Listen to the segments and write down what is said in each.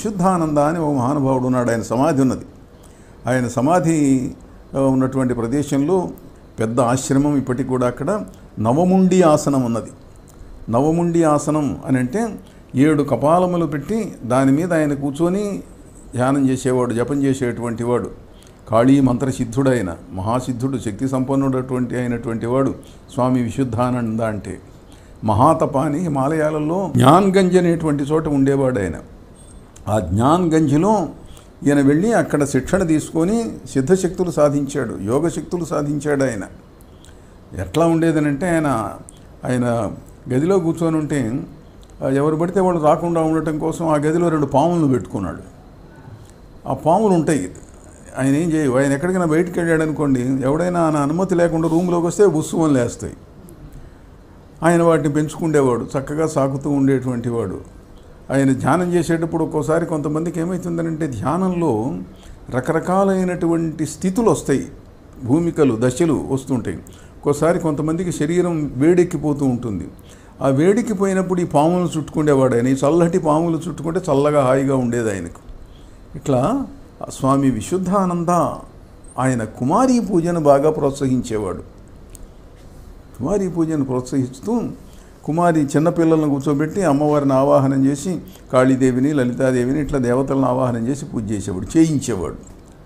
విశుద్ధానంద అని ఒక మహానుభావుడు ఉన్నాడు ఆయన సమాధి ఉన్నది ఆయన సమాధి ఆ, ఉన్నటువంటి ప్రదేశంలో పెద్ద ఆశ్రమం ఇప్పటికి కూడా అక్కడ నవముండి ఆసనం ఉన్నది నవముండి ఆసనం అని అంటే ఏడు కపాలములు పెట్టి దాని మీద ఆయన కూర్చొని ధ్యానం చేసేవాడు జపం చేసేటువంటి వాడు కాళీ మంత్రసిద్ధుడైన మహాసిద్ధుడు శక్తి సంపన్నుడటువంటి అయినటువంటి వాడు స్వామి విశుద్ధానంద అంటే మహాతపాని హిమాలయాలలో జ్ఞాన్గంజ్ అనేటువంటి చోట ఉండేవాడు ఆయన ఆ జ్ఞాన్గంజ్లో ఈయన వెళ్ళి అక్కడ శిక్షణ తీసుకొని సిద్ధశక్తులు సాధించాడు యోగ శక్తులు సాధించాడు ఆయన ఎట్లా ఉండేదనంటే ఆయన ఆయన గదిలో కూర్చొని ఉంటే ఆ, ఎవరు పడితే వాళ్ళు రాకుండా ఉండటం కోసం ఆ గదిలో రెండు పాములను పెట్టుకున్నాడు ఆ పాములు ఉంటాయి ఆయన ఏం చేయవు ఆయన ఎక్కడికైనా బయటికి వెళ్ళాడు అనుకోండి ఎవడైనా ఆయన అనుమతి లేకుండా రూమ్లోకి వస్తే బుస్సుమని లేస్తాయి ఆయన వాటిని పెంచుకుండేవాడు చక్కగా సాకుతూ ఉండేటువంటి వాడు ఆయన ధ్యానం చేసేటప్పుడు ఒక్కోసారి కొంతమందికి ఏమవుతుందనంటే ధ్యానంలో రకరకాలైనటువంటి స్థితులు వస్తాయి భూమికలు దశలు వస్తుంటాయి ఒక్కోసారి కొంతమందికి శరీరం వేడెక్కిపోతూ ఉంటుంది ఆ వేడెక్కిపోయినప్పుడు ఈ పాములు చుట్టుకుండేవాడు ఆయన ఈ చల్లటి పాములు చుట్టుకుంటే చల్లగా హాయిగా ఉండేది ఆయనకు ఇట్లా స్వామి విశుద్ధానంద ఆయన కుమారీ పూజను బాగా ప్రోత్సహించేవాడు కుమారీ పూజను ప్రోత్సహిస్తూ కుమారి చిన్నపిల్లలను కూర్చోబెట్టి అమ్మవారిని ఆవాహనం చేసి కాళీదేవిని లలితాదేవిని ఇట్లా దేవతలను ఆవాహనం చేసి పూజ చేసేవాడు చేయించేవాడు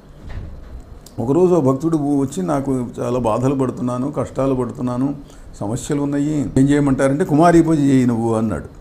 ఒకరోజు ఓ భక్తుడు వచ్చి నాకు చాలా బాధలు పడుతున్నాను కష్టాలు పడుతున్నాను సమస్యలు ఉన్నాయి ఏం చేయమంటారంటే కుమారీ పూజ చేయి నువ్వు అన్నాడు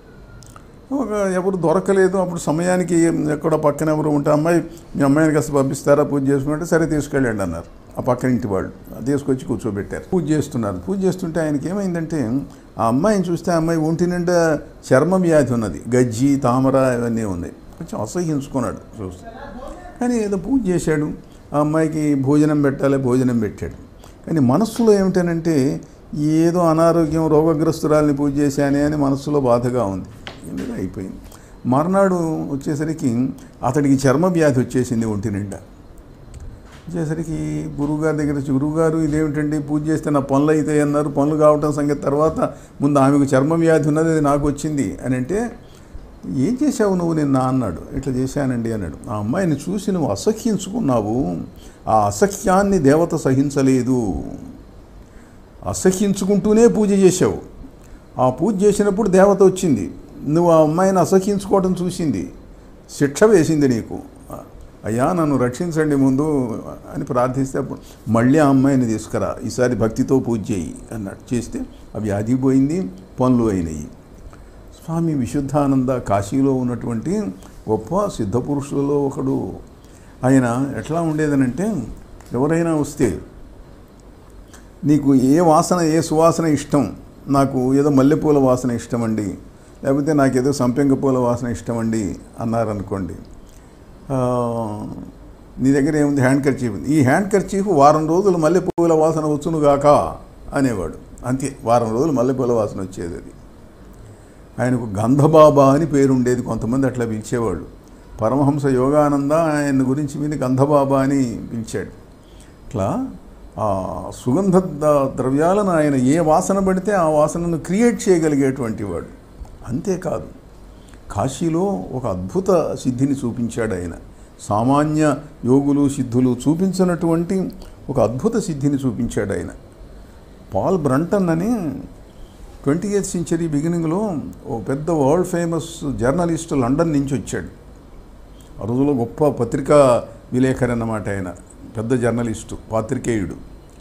ఒక ఎవరు దొరకలేదు అప్పుడు సమయానికి ఎక్కడ పక్కన ఎవరు ఉంటే అమ్మాయి మీ అమ్మాయిని కాస్త పంపిస్తారా పూజ చేసుకుంటే సరే తీసుకెళ్ళండి అన్నారు ఆ పక్కన ఇంటి వాళ్ళు తీసుకొచ్చి కూర్చోబెట్టారు పూజ చేస్తున్నారు పూజ చేస్తుంటే ఆయనకి ఏమైందంటే ఆ అమ్మాయిని చూస్తే ఆ అమ్మాయి ఒంటి నిండా చర్మ వ్యాధి ఉన్నది గజ్జి తామర ఇవన్నీ ఉన్నాయి కొంచెం అసహ్యించుకున్నాడు చూస్తే కానీ ఏదో పూజ చేశాడు ఆ అమ్మాయికి భోజనం పెట్టాలి భోజనం పెట్టాడు కానీ మనస్సులో ఏమిటనంటే ఏదో అనారోగ్యం రోగగ్రస్తురాల్ని పూజ చేశానే అని మనస్సులో బాధగా ఉంది ఎందుకు అయిపోయింది మర్నాడు వచ్చేసరికి అతడికి చర్మ వ్యాధి వచ్చేసింది ఒంటి నిండా వచ్చేసరికి గురువుగారి దగ్గర వచ్చి గురువుగారు ఇదేమిటండి పూజ చేస్తే నా పనులు అవుతాయి అన్నారు పనులు కావటం సంగతి తర్వాత ముందు ఆమెకు చర్మ వ్యాధి ఉన్నది అది నాకు వచ్చింది అని అంటే ఏం చేశావు నువ్వు నిన్న అన్నాడు ఇట్లా చేశానండి అన్నాడు ఆ అమ్మాయిని చూసి నువ్వు అసహ్యించుకున్నావు ఆ అసహ్యాన్ని దేవత సహించలేదు అసహ్యించుకుంటూనే పూజ చేశావు ఆ పూజ చేసినప్పుడు దేవత వచ్చింది నువ్వు ఆ అమ్మాయిని అసహ్యించుకోవటం చూసింది శిక్ష వేసింది నీకు అయ్యా నన్ను రక్షించండి ముందు అని ప్రార్థిస్తే అప్పుడు మళ్ళీ ఆ అమ్మాయిని తీసుకురా ఈసారి భక్తితో పూజ చేయి అన్నాడు చేస్తే ఆ వ్యాధి పోయింది పనులు అయినాయి స్వామి విశుద్ధానంద కాశీలో ఉన్నటువంటి గొప్ప సిద్ధపురుషులలో ఒకడు ఆయన ఎట్లా ఉండేదనంటే ఎవరైనా వస్తే నీకు ఏ వాసన ఏ సువాసన ఇష్టం నాకు ఏదో మల్లెపూల వాసన ఇష్టం అండి లేకపోతే నాకు ఏదో సంపెంగ పూల వాసన ఇష్టం అండి అన్నారనుకోండి ఆ, నీ దగ్గర ఏముంది హ్యాండ్ కర్చీఫ్ ఉంది. ఈ హ్యాండ్ కర్చీఫ్ వారం రోజులు మల్లెపూల వాసన వచ్చునుగాక అనేవాడు అంతే వారం రోజులు మల్లెపూల వాసన వచ్చేది అది ఆయనకు గంధబాబా అని పేరు ఉండేది కొంతమంది అట్లా పిలిచేవాళ్ళు పరమహంస యోగానంద ఆయన గురించి మీద గంధబాబా అని పిలిచాడు ఇట్లా ఆ సుగంధ ద- ద్రవ్యాలను ఆయన ఏ వాసన పడితే ఆ వాసనను క్రియేట్ చేయగలిగేటువంటి వాడు అంతేకాదు కాశీలో ఒక అద్భుత సిద్ధిని చూపించాడు ఆయన సామాన్య యోగులు సిద్ధులు చూపించినటువంటి ఒక అద్భుత సిద్ధిని చూపించాడు ఆయన పాల్ బ్రంటన్ అని ట్వంటీ ఎయిత్ సెంచరీ బిగినింగ్లో ఓ పెద్ద వరల్డ్ ఫేమస్ జర్నలిస్ట్ లండన్ నుంచి వచ్చాడు ఆ రోజుల్లో గొప్ప పత్రికా విలేకరి అన్నమాట ఆయన పెద్ద జర్నలిస్టు పాత్రికేయుడు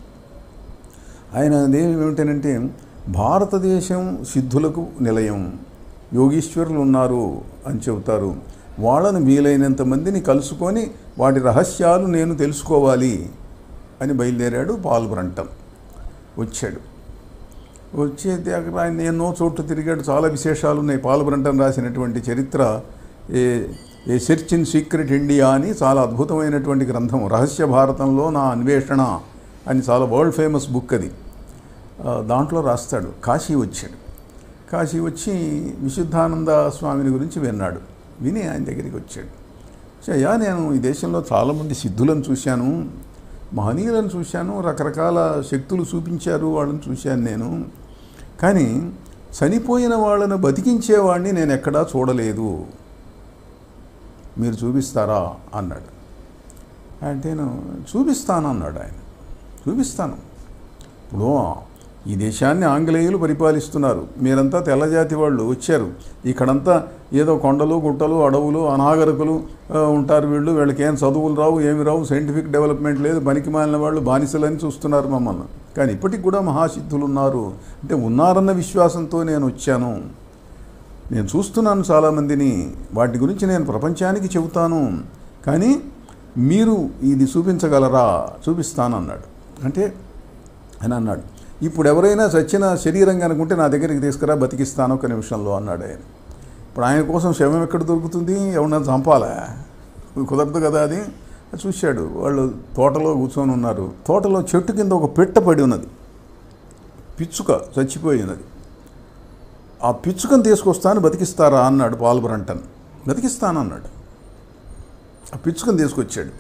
ఆయన ఏమిటంటే భారతదేశం సిద్ధులకు నిలయం యోగీశ్వరులు ఉన్నారు అని చెబుతారు వాళ్ళను వీలైనంత మందిని కలుసుకొని వాటి రహస్యాలు నేను తెలుసుకోవాలి అని బయలుదేరాడు పాల్ బ్రంటన్ వచ్చాడు వచ్చేది అక్కడ ఆయన ఎన్నో చోట్ల తిరిగాడు చాలా విశేషాలు ఉన్నాయి పాల్ బ్రంటన్ రాసినటువంటి చరిత్ర a a search in secret India అని చాలా అద్భుతమైనటువంటి గ్రంథం రహస్య భారతంలో నా అన్వేషణ అని చాలా వరల్డ్ ఫేమస్ బుక్ అది ఆ, దాంట్లో రాస్తాడు కాశీ వచ్చాడు కాశీ వచ్చి విశుద్ధానంద స్వామిని గురించి విన్నాడు విని ఆయన దగ్గరికి వచ్చాడు "సో అయ్యా నేను ఈ దేశంలో చాలామంది సిద్ధులను చూశాను మహనీయులను చూశాను రకరకాల శక్తులు చూపించారు వాళ్ళని చూశాను నేను కానీ చనిపోయిన వాళ్ళను బతికించేవాడిని నేను ఎక్కడా చూడలేదు మీరు చూపిస్తారా అన్నాడు అంటే నేను చూపిస్తాను అన్నాడు ఆయన చూపిస్తాను ఇప్పుడు ఈ దేశాన్ని ఆంగ్లేయులు పరిపాలిస్తున్నారు మీరంతా తెల్లజాతి వాళ్ళు వచ్చారు ఇక్కడంతా ఏదో కొండలు గుట్టలు అడవులు అనాగరికులు ఆ, ఉంటారు వీళ్ళు వీళ్ళకి ఏం చదువులు రావు ఏమి రావు సైంటిఫిక్ డెవలప్మెంట్ లేదు పనికి మాలిన వాళ్ళు బానిసలని చూస్తున్నారు మమ్మల్ని కానీ ఇప్పటికి కూడా మహాసిద్ధులు ఉన్నారు అంటే ఉన్నారన్న విశ్వాసంతో నేను వచ్చాను నేను చూస్తున్నాను చాలామందిని వాటి గురించి నేను ప్రపంచానికి చెబుతాను కానీ మీరు ఇది చూపించగలరా చూపిస్తాను అన్నాడు అంటే అని అన్నాడు ఇప్పుడు ఎవరైనా చచ్చిన శరీరం కనుకుంటే నా దగ్గరికి తీసుకురా బతికిస్తాను ఒక నిమిషంలో అన్నాడు ఆయన ఇప్పుడు ఆయన కోసం శవం ఎక్కడ దొరుకుతుంది ఎవరన్నా చంపాలా కుదరదు కదా అది చూశాడు వాళ్ళు తోటలో కూర్చొని ఉన్నారు తోటలో చెట్టు కింద ఒక పెట్ట పడి ఉన్నది పిచ్చుక చచ్చిపోయి ఉన్నది ఆ పిచ్చుకను తీసుకొస్తాను బతికిస్తారా అన్నాడు పాల్ బ్రంటన్ బతికిస్తాను అన్నాడు ఆ పిచ్చుకను తీసుకొచ్చాడు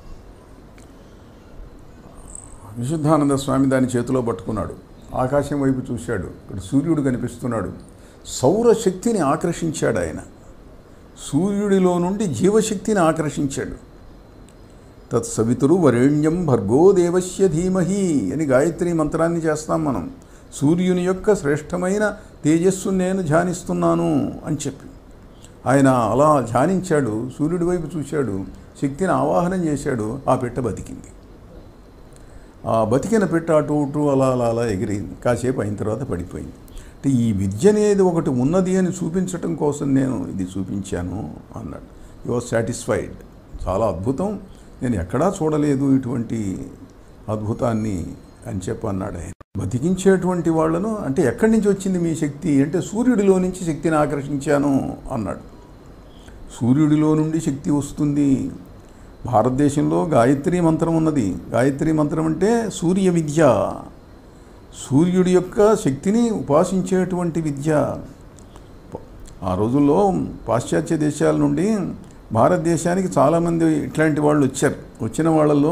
విశుద్ధానంద స్వామి దాని చేతిలో పట్టుకున్నాడు ఆకాశం వైపు చూశాడు ఇక్కడ సూర్యుడు కనిపిస్తున్నాడు సౌరశక్తిని ఆకర్షించాడు ఆయన సూర్యుడిలో నుండి జీవశక్తిని ఆకర్షించాడు తత్ సవితురు వరేణ్యం భర్గో దేవస్య ధీమహి అని గాయత్రి మంత్రాన్ని చేస్తాం మనం సూర్యుని యొక్క శ్రేష్టమైన తేజస్సు నేను ధ్యానిస్తున్నాను అని చెప్పి ఆయన అలా ధ్యానించాడు సూర్యుడి వైపు చూశాడు శక్తిని ఆవాహనం చేశాడు ఆ పెట్ట బతికింది ఆ బతికిన పెట్ట అటు ఇటు అలా అలా అలా ఎగిరింది కాసేపు అయిన తర్వాత పడిపోయింది అంటే ఈ విద్య అనేది ఒకటి ఉన్నది అని చూపించటం కోసం నేను ఇది చూపించాను అన్నాడు యు వాజ్ సాటిస్ఫైడ్ చాలా అద్భుతం నేను ఎక్కడా చూడలేదు ఇటువంటి అద్భుతాన్ని అని చెప్పి అన్నాడు ఆయన బతికించేటువంటి వాళ్ళను అంటే ఎక్కడి నుంచి వచ్చింది మీ శక్తి అంటే సూర్యుడిలో నుంచి శక్తిని ఆకర్షించాను అన్నాడు సూర్యుడిలో నుండి శక్తి వస్తుంది భారతదేశంలో గాయత్రి మంత్రం ఉన్నది గాయత్రి మంత్రం అంటే సూర్య విద్య సూర్యుడి యొక్క శక్తిని ఉపాసించేటువంటి విద్య ఆ రోజుల్లో పాశ్చాత్య దేశాల నుండి భారతదేశానికి చాలామంది ఇట్లాంటి వాళ్ళు వచ్చారు వచ్చిన వాళ్ళలో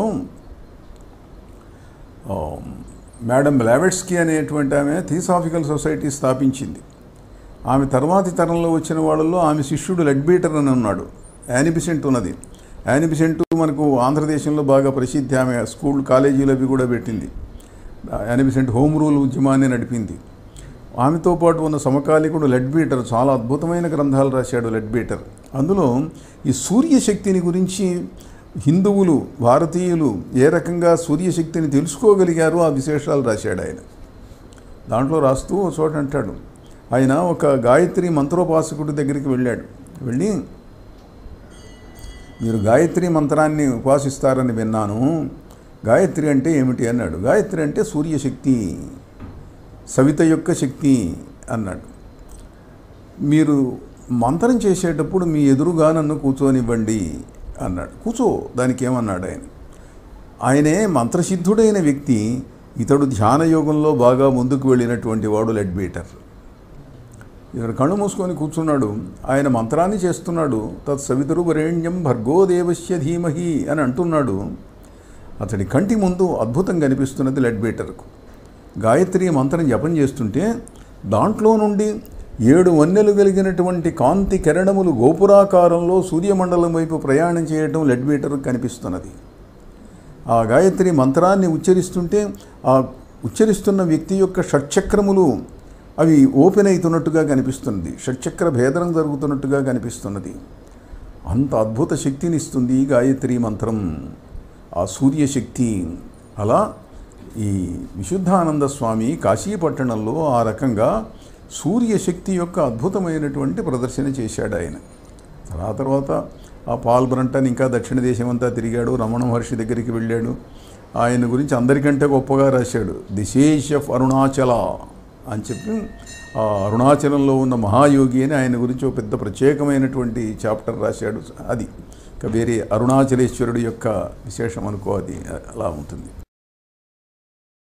ఆ, మేడం బ్లావెట్స్కీ అనేటువంటి ఆమె థియోసాఫికల్ సొసైటీ స్థాపించింది ఆమె తర్వాతి తరంలో వచ్చిన వాళ్ళల్లో ఆమె శిష్యుడు లెడ్బీటర్ అని ఉన్నాడు యానిబిసెంట్ ఉన్నది యానిబిసెంట్ మనకు ఆంధ్రదేశంలో బాగా ప్రసిద్ధి ఆమె స్కూల్ కాలేజీలు అవి కూడా పెట్టింది యానిబిసెంట్ హోమ్ రూల్ ఉద్యమాన్ని నడిపింది ఆమెతో పాటు ఉన్న సమకాలీకుడు లెడ్బీటర్ చాలా అద్భుతమైన గ్రంథాలు రాశాడు లెడ్బీటర్ అందులో ఈ సూర్యశక్తిని గురించి హిందువులు భారతీయులు ఏ రకంగా సూర్యశక్తిని తెలుసుకోగలిగారో ఆ విశేషాలు రాశాడు ఆయన దాంట్లో రాస్తూ ఒక చోట అంటాడు ఆయన ఒక గాయత్రి మంత్రోపాసకుడి దగ్గరికి వెళ్ళాడు వెళ్ళి మీరు గాయత్రి మంత్రాన్ని ఉపాసిస్తారని విన్నాను గాయత్రి అంటే ఏమిటి అన్నాడు గాయత్రి అంటే సూర్యశక్తి సవిత యొక్క శక్తి అన్నాడు మీరు మంత్రం చేసేటప్పుడు మీ ఎదురుగా నన్ను కూర్చోనివ్వండి అన్నాడు కూర్చో దానికి ఏమన్నాడు ఆయన ఆయనే మంత్రసిద్ధుడైన వ్యక్తి ఇతడు ధ్యాన యోగంలో బాగా ముందుకు వెళ్ళినటువంటి వాడు లెడ్బీటర్ ఇతడు కళ్ళు మూసుకొని కూర్చున్నాడు ఆయన మంత్రాన్ని చేస్తున్నాడు తత్ సవితురు వరేణ్యం భర్గో దేవస్య ధీమహి అని అంటున్నాడు అతడి కంటి ముందు అద్భుతం కనిపిస్తున్నది లెడ్బీటర్కు గాయత్రి మంత్రం జపం చేస్తుంటే దాంట్లో నుండి ఏడు వన్నెలు కలిగినటువంటి కాంతి కిరణములు గోపురాకారంలో సూర్యమండలం వైపు ప్రయాణం చేయటం లెడ్బీటర్ కనిపిస్తున్నది ఆ గాయత్రి మంత్రాన్ని ఉచ్చరిస్తుంటే ఆ ఉచ్చరిస్తున్న వ్యక్తి యొక్క షట్చక్రములు అవి ఓపెన్ అవుతున్నట్టుగా కనిపిస్తున్నది షట్చక్ర భేదనం జరుగుతున్నట్టుగా కనిపిస్తున్నది అంత అద్భుత శక్తిని ఇస్తుంది ఈ గాయత్రి మంత్రం ఆ సూర్యశక్తి అలా ఈ విశుద్ధానంద స్వామి కాశీపట్టణంలో ఆ రకంగా సూర్యశక్తి యొక్క అద్భుతమైనటువంటి ప్రదర్శన చేశాడు ఆయన ఆ తర్వాత ఆ పాల్ బ్రంటన్ ఇంకా దక్షిణ దేశం అంతా తిరిగాడు రమణ మహర్షి దగ్గరికి వెళ్ళాడు ఆయన గురించి అందరికంటే గొప్పగా రాశాడు దిశేష్ ఆఫ్ అరుణాచల అని చెప్పి ఆ అరుణాచలంలో ఉన్న మహాయోగి అని ఆయన గురించి ఒక పెద్ద ప్రత్యేకమైనటువంటి చాప్టర్ రాశాడు అది ఇంకా వేరే అరుణాచలేశ్వరుడు యొక్క విశేషం అనుకో అది అలా ఉంటుంది